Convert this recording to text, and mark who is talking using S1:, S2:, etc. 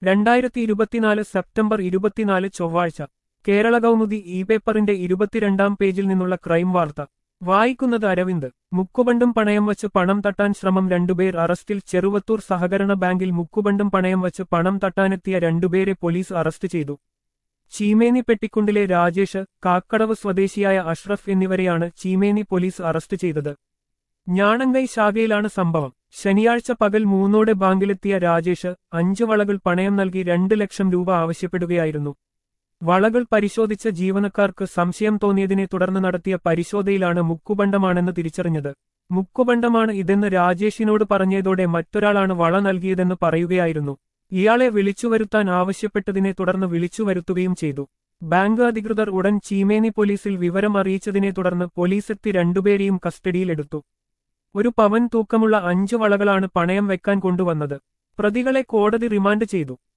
S1: രണ്ടായിരത്തി ഇരുപത്തിനാല് സെപ്റ്റംബർ ഇരുപത്തിനാല് ചൊവ്വാഴ്ച കേരള കൗമുദി ഇ പേപ്പറിന്റെ ഇരുപത്തിരണ്ടാം പേജിൽ നിന്നുള്ള ക്രൈം വാർത്ത വായിക്കുന്നത് അരവിന്ദ് മുക്കുബണ്ടും പണയം വച്ച് പണം തട്ടാൻ ശ്രമം രണ്ടുപേർ അറസ്റ്റിൽ ചെറുവത്തൂർ സഹകരണ ബാങ്കിൽ മുക്കുബണ്ടും പണയം വച്ച് പണം തട്ടാനെത്തിയ രണ്ടുപേരെ പോലീസ് അറസ്റ്റ് ചെയ്തു ചീമേനി പെട്ടിക്കുണ്ടിലെ രാജേഷ് കാക്കടവ് സ്വദേശിയായ അഷ്റഫ് എന്നിവരെയാണ് ചീമേനി പോലീസ് അറസ്റ്റ് ചെയ്തത് ഞാണങ്കൈ ശാഖയിലാണ് സംഭവം ശനിയാഴ്ച പകൽ മൂന്നോടെ ബാങ്കിലെത്തിയ രാജേഷ് അഞ്ചു വളകൾ പണയം നൽകി രണ്ട് ലക്ഷം രൂപ ആവശ്യപ്പെടുകയായിരുന്നു വളകൾ പരിശോധിച്ച ജീവനക്കാർക്ക് സംശയം തോന്നിയതിനെ തുടർന്ന് നടത്തിയ പരിശോധനയിലാണ് മുക്കുബണ്ടമാണെന്ന് തിരിച്ചറിഞ്ഞത് മുക്കുബണ്ടമാണ് ഇതെന്ന് രാജേഷിനോട് പറഞ്ഞതോടെ മറ്റൊരാളാണ് വള നൽകിയതെന്ന് പറയുകയായിരുന്നു ഇയാളെ വിളിച്ചുവരുത്താൻ ആവശ്യപ്പെട്ടതിനെ തുടർന്ന് വിളിച്ചുവരുത്തുകയും ചെയ്തു ബാങ്ക് അധികൃതർ ഉടൻ ചീമേനി പോലീസിൽ വിവരം അറിയിച്ചതിനെ തുടർന്ന് പോലീസെത്തി രണ്ടുപേരെയും കസ്റ്റഡിയിലെടുത്തു ഒരു പവൻ തൂക്കമുള്ള അഞ്ചു വളകളാണ് പണയം വെക്കാൻ കൊണ്ടുവന്നത് പ്രതികളെ കോടതി റിമാൻഡ് ചെയ്തു